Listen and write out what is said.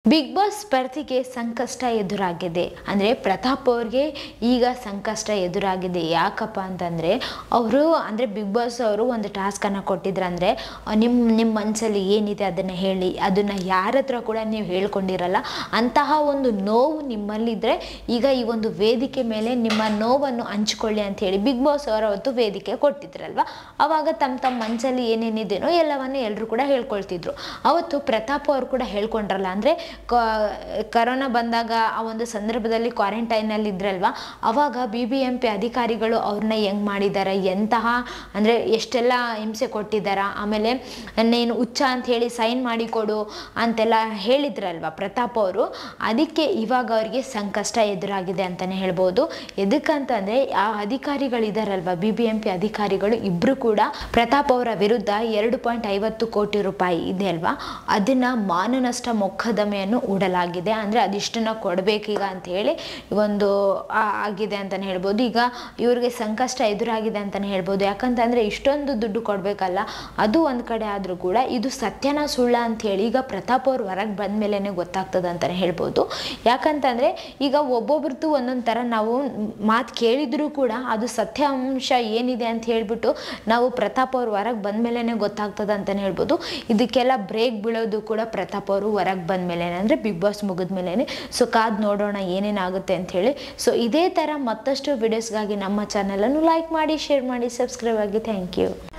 big boss ಸ್ಪರ್ಧಿಗೆ ಸಂಕಷ್ಟ ಎದುರಾಗಿದೆ ಅಂದರೆ ಪ್ರತಾಪ್ ಅವ್ರಿಗೆ ಈಗ ಸಂಕಷ್ಟ ಎದುರಾಗಿದೆ ಯಾಕಪ್ಪ ಅಂತಂದರೆ ಅವರು ಅಂದರೆ ಬಿಗ್ ಬಾಸ್ ಅವರು ಒಂದು ಟಾಸ್ಕನ್ನು ಕೊಟ್ಟಿದ್ರಂದರೆ ನಿಮ್ಮ ನಿಮ್ಮ ಮನಸ್ಸಲ್ಲಿ ಏನಿದೆ ಅದನ್ನು ಹೇಳಿ ಅದನ್ನು ಯಾರ ಹತ್ರ ಕೂಡ ನೀವು ಹೇಳ್ಕೊಂಡಿರಲ್ಲ ಅಂತಹ ಒಂದು ನೋವು ನಿಮ್ಮಲ್ಲಿದ್ದರೆ ಈಗ ಈ ಒಂದು ವೇದಿಕೆ ಮೇಲೆ ನಿಮ್ಮ ನೋವನ್ನು ಹಂಚ್ಕೊಳ್ಳಿ ಅಂತ ಹೇಳಿ ಬಿಗ್ ಬಾಸ್ ಅವರು ಅವತ್ತು ವೇದಿಕೆ ಕೊಟ್ಟಿದ್ರಲ್ವ ಅವಾಗ ತಮ್ಮ ತಮ್ಮ ಮನಸ್ಸಲ್ಲಿ ಏನೇನಿದೆನೋ ಎಲ್ಲವನ್ನು ಎಲ್ಲರೂ ಕೂಡ ಹೇಳ್ಕೊಳ್ತಿದ್ರು ಅವತ್ತು ಪ್ರತಾಪ್ ಅವರು ಕೂಡ ಹೇಳ್ಕೊಂಡ್ರಲ್ಲ ಅಂದರೆ ಕರೋನಾ ಬಂದಾಗ ಆ ಒಂದು ಸಂದರ್ಭದಲ್ಲಿ ಕ್ವಾರಂಟೈನಲ್ಲಿ ಇದ್ರಲ್ವ ಅವಾಗ ಬಿ ಬಿ ಎಂ ಪಿ ಅಧಿಕಾರಿಗಳು ಅವ್ರನ್ನ ಹೆಂಗೆ ಮಾಡಿದ್ದಾರೆ ಎಂತಹ ಅಂದರೆ ಎಷ್ಟೆಲ್ಲ ಹಿಂಸೆ ಕೊಟ್ಟಿದ್ದಾರ ಆಮೇಲೆ ನೀನು ಹುಚ್ಚ ಅಂತ ಹೇಳಿ ಸೈನ್ ಮಾಡಿ ಕೊಡು ಅಂತೆಲ್ಲ ಹೇಳಿದ್ರಲ್ವ ಪ್ರತಾಪ್ ಅವರು ಅದಕ್ಕೆ ಇವಾಗ ಅವರಿಗೆ ಸಂಕಷ್ಟ ಎದುರಾಗಿದೆ ಅಂತಲೇ ಹೇಳ್ಬೋದು ಎದಕ್ಕಂತಂದರೆ ಆ ಅಧಿಕಾರಿಗಳಿದಾರಲ್ವ ಬಿ ಬಿ ಎಂ ಪಿ ಅಧಿಕಾರಿಗಳು ಇಬ್ಬರು ಕೂಡ ಪ್ರತಾಪ್ ಅವರ ವಿರುದ್ಧ ಎರಡು ಪಾಯಿಂಟ್ ಐವತ್ತು ಕೋಟಿ ರೂಪಾಯಿ ಇದೆ ಅಲ್ವಾ ಅದನ್ನು ಮಾನನಷ್ಟ ಮೊಕದ್ದಮೆಯನ್ನು ಹೂಡಲಾಗಿದೆ ಅಂದರೆ ಅದಿಷ್ಟನ್ನು ಕೊಡಬೇಕೀಗ ಅಂತ ಹೇಳಿ ಒಂದು ಆ- ಆಗಿದೆ ಅಂತಲೇ ಹೇಳ್ಬೋದು ಈಗ ಇವ್ರಿಗೆ ಸಂಕಷ್ಟ ಎದುರಾಗಿದೆ ಅಂತಲೇ ಹೇಳ್ಬೋದು ಯಾಕಂತಂದರೆ ಇಷ್ಟೊಂದು ದುಡ್ಡು ಕೊಡಬೇಕಲ್ಲ ಅದು ಒಂದು ಕಡೆ ಆದರೂ ಕೂಡ ಇದು ಸತ್ಯನ ಸುಳ್ಳ ಅಂತ ಹೇಳಿ ಈಗ ಪ್ರತಾಪ್ ಅವ್ರು ಹೊರಗೆ ಬಂದ ಮೇಲೇ ಗೊತ್ತಾಗ್ತದೆ ಅಂತಲೇ ಹೇಳ್ಬೋದು ಯಾಕಂತಂದರೆ ಈಗ ಒಬ್ಬೊಬ್ರದ್ದು ಒಂದೊಂದು ಥರ ನಾವು ಮಾತು ಕೇಳಿದರೂ ಕೂಡ ಅದು ಸತ್ಯಾಂಶ ಏನಿದೆ ಅಂತ ಹೇಳ್ಬಿಟ್ಟು ನಾವು ಪ್ರತಾಪ್ ಅವ್ರು ಹೊರಗೆ ಬಂದ ಮೇಲೇ ಗೊತ್ತಾಗ್ತದೆ ಅಂತಲೇ ಹೇಳ್ಬೋದು ಇದಕ್ಕೆಲ್ಲ ಬ್ರೇಕ್ ಬೀಳೋದು ಕೂಡ ಪ್ರತಾಪ್ ಅವರು ಹೊರಗೆ ಬಂದ ಮೇಲೆ ಅಂದರೆ ಬಿಗ್ ಬಾಸ್ ಮುಗಿದ ಮೇಲೆ ಸೊ ಕಾದು ನೋಡೋಣ ಏನೇನಾಗುತ್ತೆ ಅಂತ ಹೇಳಿ ಸೊ ಇದೇ ಥರ ಮತ್ತಷ್ಟು ವಿಡಿಯೋಸ್ಗಾಗಿ ನಮ್ಮ ಚಾನಲನ್ನು ಲೈಕ್ ಮಾಡಿ ಶೇರ್ ಮಾಡಿ ಸಬ್ಸ್ಕ್ರೈಬ್ ಆಗಿ ಥ್ಯಾಂಕ್ ಯು